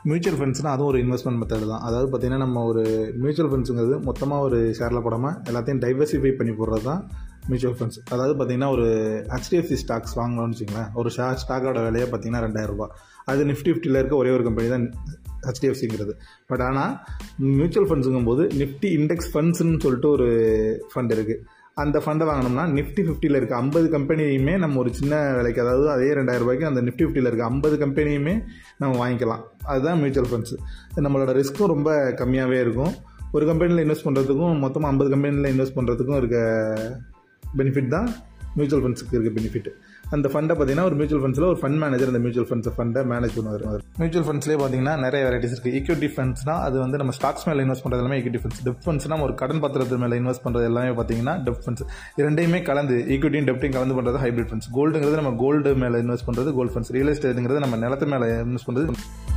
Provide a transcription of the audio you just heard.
mutual ஃபண்ட்ஸ்னால் அதுவும் ஒரு investment method தான் அதாவது பார்த்திங்கன்னா நம்ம ஒரு மியூச்சுவல் ஃபண்ட்ஸுங்கிறது மொத்தமாக ஒரு ஷேரில் போடாமல் எல்லாத்தையும் டைவர்சிஃபை பண்ணி போடுறது தான் மியூச்சுவல் ஃபண்ட்ஸ் அதாவது பார்த்திங்கன்னா ஒரு ஹெச்டிஎஃப்சி ஸ்டாக்ஸ் வாங்கணும்னு வச்சுங்களேன் ஒரு ஷே ஸ்டாக்கோட விலையை பார்த்திங்கன்னா ரெண்டாயிரம் ரூபாய் அது நிஃப்டி ஃபிஃப்டியில் இருக்க ஒரே ஒரு கம்பெனி தான் ஹெச்டிஎஃப்சிங்கிறது பட் ஆனால் மியூச்சுவல் ஃபண்ட்ஸுங்கும் போது நிஃப்டி இண்டெக்ஸ் ஃபண்ட்ஸ்னு சொல்லிட்டு ஒரு ஃபண்ட் இருக்குது அந்த ஃபண்டை வாங்கினோம்னா நிஃப்டி ஃபிஃப்டியில் இருக்க ஐம்பது கம்பெனியுமே நம்ம ஒரு சின்ன விலைக்கு அதாவது அதே ரெண்டாயிரம் ரூபாய்க்கு அந்த நிஃப்டி ஃபிஃப்டியில் இருக்க ஐம்பது கம்பெனியுமே நம்ம வாங்கிக்கலாம் அதுதான் மியூச்சுவல் ஃபண்ட்ஸ் நம்மளோட ரிஸ்க்கும் ரொம்ப கம்மியாகவே இருக்கும் ஒரு கம்பெனியில் இன்வெஸ்ட் பண்ணுறதுக்கும் மொத்தமாக ஐம்பது கம்பெனியில் இன்வெஸ்ட் பண்ணுறதுக்கும் இருக்க பெனிஃபிட் தான் மியூச்சுவல் ஃபண்ட்ஸுக்கு இருக்க பெனிஃபிட் அந்த ஃபண்டை பார்த்தீங்கன்னா ஒரு மியூச்சுவல் ஃபண்ட்ஸில் ஒரு ஃபண்ட் மேனேஜர் அந்த மியூச்சுவல் ஃபண்ட்ஸ் ஃபண்டை மேனேஜ் பண்ணுவார் மியூச்சுவல் ஃபண்ட்ஸ்லேயே பார்த்தீங்கன்னா நிறைய வெரைட்டிஸ் இருக்குது ஈக்விட்டி ஃபண்ட்ஸ்னா அது வந்து நம்ம ஸ்டாக்ஸ் மேலே இன்வெஸ்ட் பண்ணுறது எல்லாமே ஈக்விட்டி ஃபண்ட்ஸ் டெப் ஃபண்ட்ஸ்னா ஒரு கடன் பத்திரத்து மேலே இன்வெஸ்ட் பண்ணுறது எல்லாமே பார்த்தீங்கன்னா டெப் ஃபண்ட்ஸ் இரண்டையுமே கலந்து ஈக்விட்டியும் டெப்டையும் கலந்து பண்ணுறது ஹைப்ரிட் ஃபண்ட்ஸ் கோல்டுங்கிறது நம்ம கோல்டு மேலே இன்வெஸ்ட் பண்ணுறது கோல்டு ஃபண்ட்ஸ் ரியல் எஸ்டேட்டுங்கிறது நம்ம நிலத்து மேலே இன்வெஸ்ட் பண்ணுறது